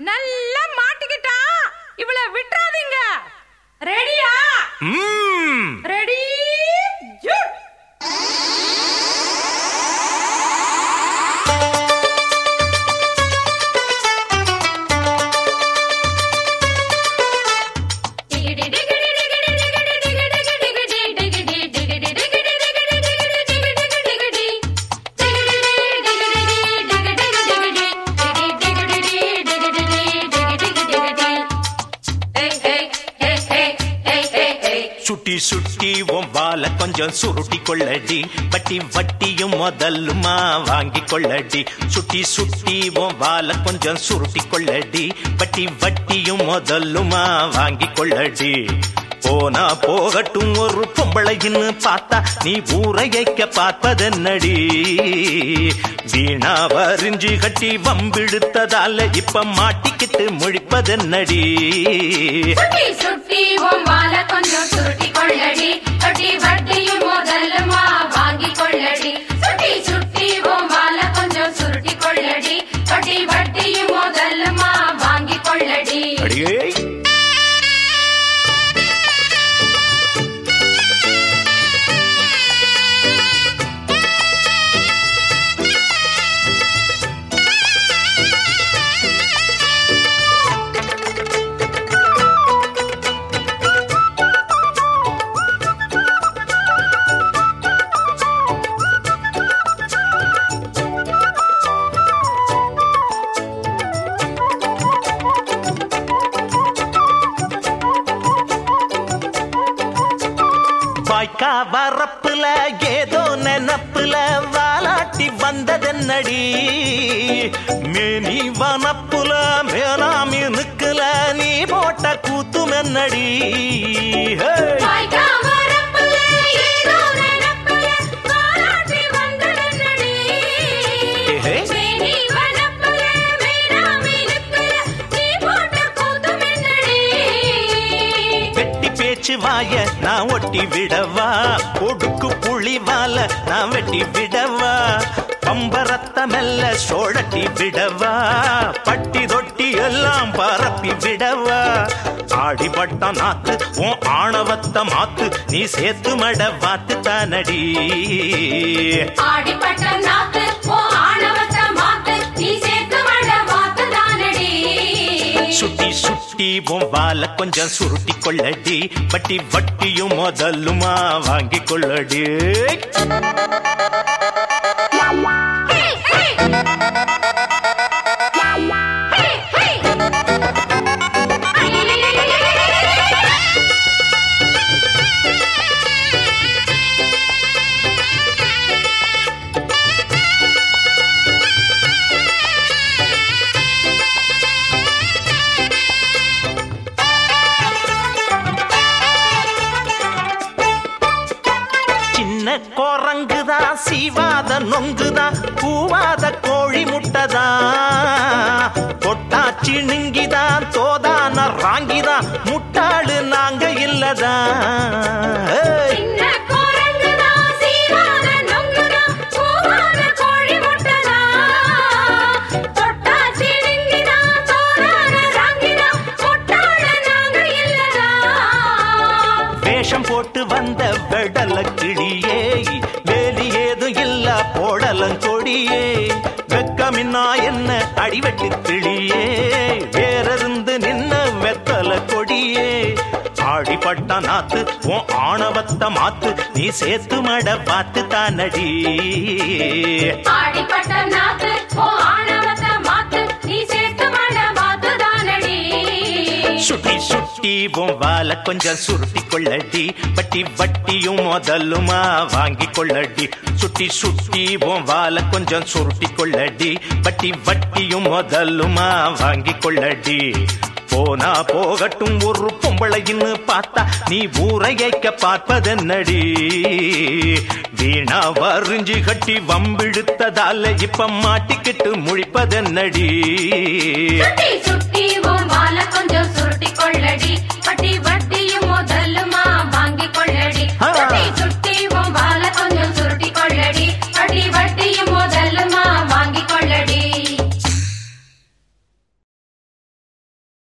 நல்லா மாட்டிக்கிட்டான் இவள விட்டுறாதீங்க ரெடியா ம்ம். ரெடி ஜூட் சுட்டி சுட்டி உன் வால கொஞ்சம் சுருட்டி கொள்ளடி வட்டி வட்டியும் முதல்லுமா வாங்கி கொள்ளடி சுட்டி சுட்டி உன் வால கொஞ்சம் சுருட்டி கொள்ளடி வட்டி வட்டியும் முதல்லுமா வாங்கி கொள்ளடி போனா போகட்டும் ஒரு பொம்பளைன்னு பார்த்தா நீ ஊரையைக்க பார்ப்பதென்னடி வீணா வரிஞ்சு கட்டி வம்பிழுத்ததால இப்ப மாட்டிக்கிட்டு முழிப்பதென்னடி சுட்டி சுட்டி உன் வால கொஞ்சம் சுருட்டி கொள்ளடி வட்டி வட்டியும் முதலுமா வாங்கி கொள்ளடி சுட்டி சுட்டி உன் வால கொஞ்சம் சுருட்டி கொள்ளடி வட்டி வட்டியும் முதலுமா வாங்கி கொள்ளடி அடியே வாய்க்கா வரப்புல ஏதோ நினப்புல வாலாட்டி வந்ததென்னடி மேனி வனப்புல மேலாமி நிக்கல நீ போட்ட கூத்துமென்னடி ஹே! வாய்க்கா வரப்புல ஏதோ நினப்புல வாலாட்டி வந்ததென்னடி. ஏஹே. மேனி வனப்புல மேலாமை நிற்கல, நீ போட்ட கூத்துமென்னடி. வெட்டி பேச்சு வாய நான் ஒட்டி விடவா ஒடுக்கு புள்ளி வால நான் வெட்டி விடவா பம்பரத்த மெல்ல சோழட்டி விடவா பட்டி தொட்டி எல்லாம் பரப்பி விடவா ஆடிப்பட்ட நாத்து உன் ஆணவத்த மாத்து நீ சேத்து மட வாத்து தானடி ஆடிப்பட்ட நாக்கு, உன் ஆணவத்தை மாத்து, நீ சேர்த்து மட வாத்துதானடி. சுட்டி சுட்டி உன் வால கொஞ்சம் சுருட்டி கொள்ளடி வட்டி வட்டியும் முதலுமா வாங்கி கொள்ளடி ஹே, ஹே. ஹே, ஹே. சின்ன குரங்குதான் சீவாத நொங்குதான் பூவாத கோழி முட்டைதான் தொட்டாச்சி நிங்கிதான் தோதான ராங்கிதான் முட்டாளு நாங்க இல்லதான் ஏய்! சின்ன குரங்குதான், சீராத நொங்குதான், பூவான கோழி முட்டைதான். தொட்டா சிணுங்கிதான், தோரான ராங்கிதான், முட்டாள நாங்க இல்லதான். வேஷம் போட்டு வந்த வெடல கிளியே வேலி ஏதும் இல்ல போடலங்கொடியே வெக்கமின்னா என்ன அடிவெட்டு கிளியே வேறிருந்து நின்ன வெத்தல கொடியே ஆடிப்பட்ட நாத்து உன் ஆணவத்த மாத்து நீ சேத்து மட பார்த்து தானடி ஆடிப்பட்ட நாக்கு, உன் ஆணவத்தை மாத்து, நீ சேர்த்து மட வாத்துதானடி. சுட்டி சுட்டி உன் வால கொஞ்சம் சுருட்டி கொள்ளடி வட்டி வட்டியும் முதலுமா வாங்கி கொள்ளடி சுட்டி சுட்டி உன் வால கொஞ்சம் சுருட்டி கொள்ளடி வட்டி வட்டியும் முதலுமா வாங்கி கொள்ளடி போனா போகட்டும் ஒரு பொம்பளைன்னு பார்த்தா நீ ஊரையைக்க பார்ப்பதென்னடி வீணா வரிஞ்சு கட்டி வம்பிழுத்ததால இப்ப மாட்டிக்கிட்டு முழிப்பதென்னடி சுட்டி